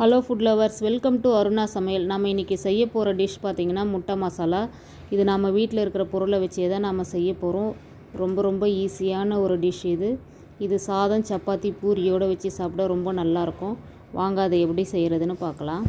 hello food lovers welcome to Aruna Samayal நம்ம இன்றைக்கி செய்ய போகிற டிஷ் பார்த்திங்கன்னா முட்டை மசாலா இது நம்ம வீட்டில் இருக்கிற பொருளை வச்சே தான் நம்ம செய்ய போகிறோம் ரொம்ப ரொம்ப ஈஸியான ஒரு டிஷ் இது இது சாதம் சப்பாத்தி பூரியோடு வச்சு சாப்பிட ரொம்ப நல்லாயிருக்கும் வாங்க அதை எப்படி செய்கிறதுன்னு பார்க்கலாம்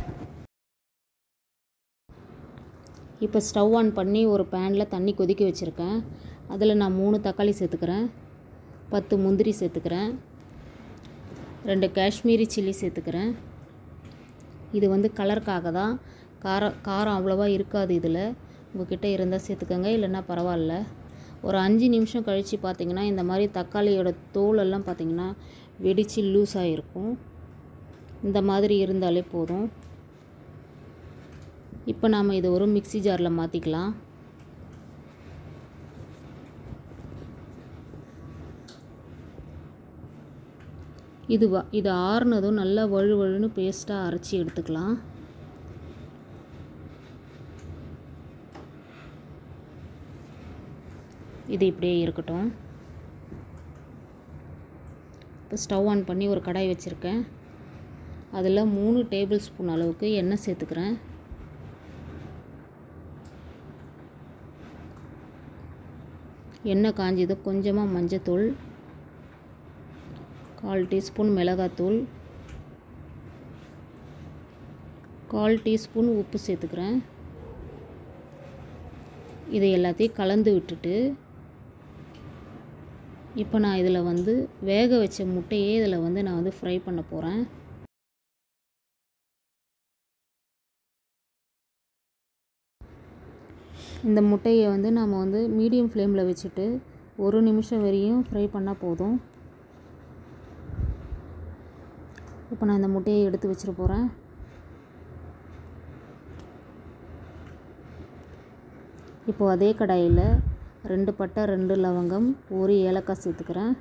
இப்போ ஸ்டவ் ஆன் பண்ணி ஒரு பேனில் தண்ணி கொதிக்க வச்சுருக்கேன் அதில் நான் மூணு தக்காளி சேர்த்துக்கிறேன் பத்து முந்திரி சேர்த்துக்கிறேன் ரெண்டு காஷ்மீரி சில்லி சேர்த்துக்கிறேன் இது வந்து கலருக்காக தான் காரம் காரம் அவ்வளோவா இருக்காது இதில் உங்ககிட்ட இருந்தால் சேர்த்துக்கோங்க இல்லைன்னா பரவாயில்ல ஒரு அஞ்சு நிமிஷம் கழித்து பார்த்தீங்கன்னா இந்த மாதிரி தக்காளியோட தோலெல்லாம் பார்த்திங்கன்னா வெடித்து லூஸ் ஆகிருக்கும் இந்த மாதிரி இருந்தாலே போதும் இப்போ நாம் இதை ஒரு மிக்சி ஜாரில் மாற்றிக்கலாம் இது வ இது ஆறுனதும் நல்லா வழு வழுன்னு பேஸ்ட்டாக அரைச்சி எடுத்துக்கலாம் இது இப்படியே இருக்கட்டும் இப்போ ஸ்டவ் ஆன் பண்ணி ஒரு கடாய் வச்சுருக்கேன் அதில் மூணு டேபிள் ஸ்பூன் அளவுக்கு எண்ணெய் சேர்த்துக்கிறேன் எண்ணெய் காஞ்சது கொஞ்சமாக மஞ்சத்தூள் கால் டீஸ்பூன் மிளகாத்தூள் கால் டீஸ்பூன் உப்பு சேர்த்துக்கிறேன் இதை எல்லாத்தையும் கலந்து விட்டுட்டு இப்போ நான் இதில் வந்து வேக வச்ச முட்டையே இதில் வந்து நான் வந்து ஃப்ரை பண்ண போகிறேன் இந்த முட்டையை வந்து நாம் வந்து மீடியம் ஃப்ளேமில் வச்சுட்டு ஒரு நிமிஷம் வரையும் ஃப்ரை பண்ணால் போதும் இப்போ நான் இந்த முட்டையை எடுத்து வச்சிட போகிறேன் இப்போ அதே கடாயில் ரெண்டு பட்டை ரெண்டு லவங்கம் ஒரு ஏலக்காய் சேர்த்துக்கிறேன்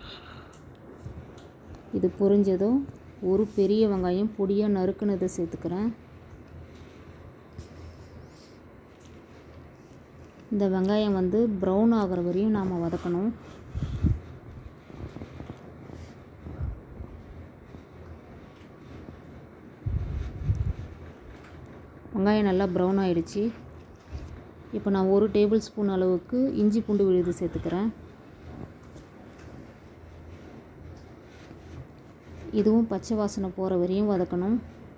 இது பொரிஞ்சதும் ஒரு பெரிய வெங்காயம் பொடியாக நறுக்குனதை சேர்த்துக்கிறேன் இந்த வெங்காயம் வந்து ப்ரௌன் ஆகிற வரையும் நாம் வதக்கணும் வெங்காயம் நல்லா ப்ரௌன் ஆகிடுச்சு இப்போ நான் ஒரு டேபிள் ஸ்பூன் அளவுக்கு இஞ்சி பூண்டு விழுது சேர்த்துக்கிறேன் இதுவும் பச்சை வாசனை போகிற வரையும் வதக்கணும்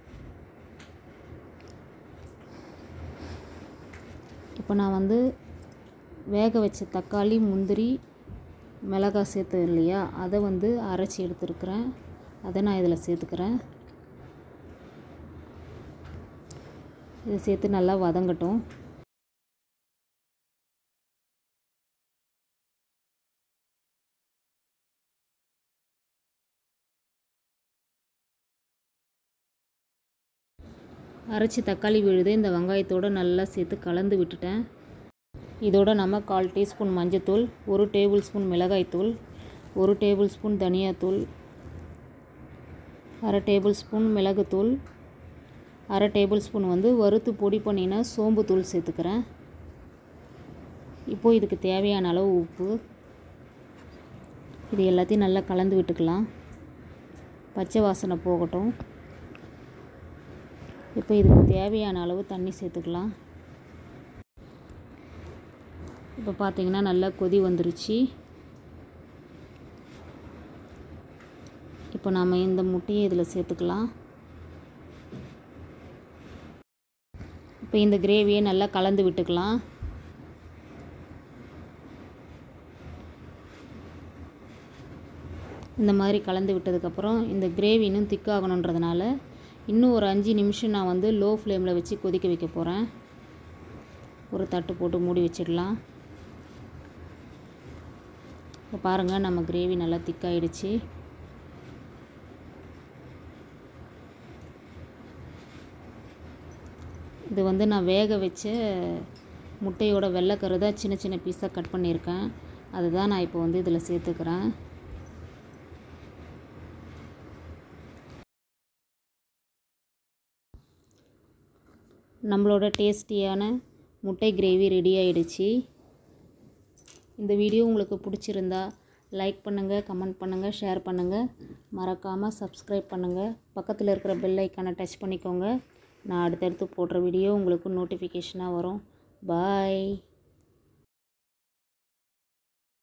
இப்போ நான் வந்து வேக வச்ச தக்காளி முந்திரி மிளகாய் சேர்த்து இல்லையா அதை வந்து அரைச்சி எடுத்துருக்குறேன் அதை நான் இதில் சேர்த்துக்கிறேன் இதை சேர்த்து நல்லா வதங்கட்டும் அரைச்சி தக்காளி விழுது இந்த வெங்காயத்தோடு நல்லா சேர்த்து கலந்து விட்டுட்டேன் இதோட நம்ம கால் டீஸ்பூன் மஞ்சத்தூள் ஒரு டேபிள் ஸ்பூன் மிளகாய்த்தூள் ஒரு டேபிள் ஸ்பூன் தனியாத்தூள் அரை டேபிள் ஸ்பூன் மிளகுத்தூள் அரை டேபிள் ஸ்பூன் வந்து வறுத்து பொடி பண்ணின சோம்பு தூள் சேர்த்துக்கிறேன் இப்போது இதுக்கு தேவையான அளவு உப்பு இது எல்லாத்தையும் நல்லா கலந்து விட்டுக்கலாம் பச்சை வாசனை போகட்டும் இப்போ இதுக்கு தேவையான அளவு தண்ணி சேர்த்துக்கலாம் இப்போ பார்த்திங்கன்னா நல்லா கொதி வந்துருச்சு இப்போ நாம் இந்த முட்டையை இதில் சேர்த்துக்கலாம் இப்போ இந்த கிரேவியை நல்லா கலந்து விட்டுக்கலாம் இந்த மாதிரி கலந்து விட்டதுக்கப்புறம் இந்த கிரேவி இன்னும் திக்காகணுன்றதுனால இன்னும் ஒரு அஞ்சு நிமிஷம் நான் வந்து லோ ஃப்ளேமில் வச்சு கொதிக்க வைக்க போகிறேன் ஒரு தட்டு போட்டு மூடி வச்சிடலாம் இப்போ பாருங்கள் நம்ம கிரேவி நல்லா திக்காயிடுச்சு இது வந்து நான் வேக வச்ச முட்டையோட வெள்ளைக்கரு தான் சின்ன சின்ன பீஸாக கட் பண்ணியிருக்கேன் அதுதான் நான் இப்போ வந்து இதில் சேர்த்துக்கிறேன் நம்மளோட டேஸ்டியான முட்டை கிரேவி ரெடி ஆயிடுச்சு இந்த வீடியோ உங்களுக்கு பிடிச்சிருந்தா லைக் பண்ணுங்கள் கமெண்ட் பண்ணுங்கள் ஷேர் பண்ணுங்கள் மறக்காமல் சப்ஸ்கிரைப் பண்ணுங்கள் பக்கத்தில் இருக்கிற பெல் ஐக்கானை டச் பண்ணிக்கோங்க நான் அடுத்தடுத்து போடுற வீடியோ உங்களுக்கு நோட்டிஃபிகேஷனாக வரும் பாய்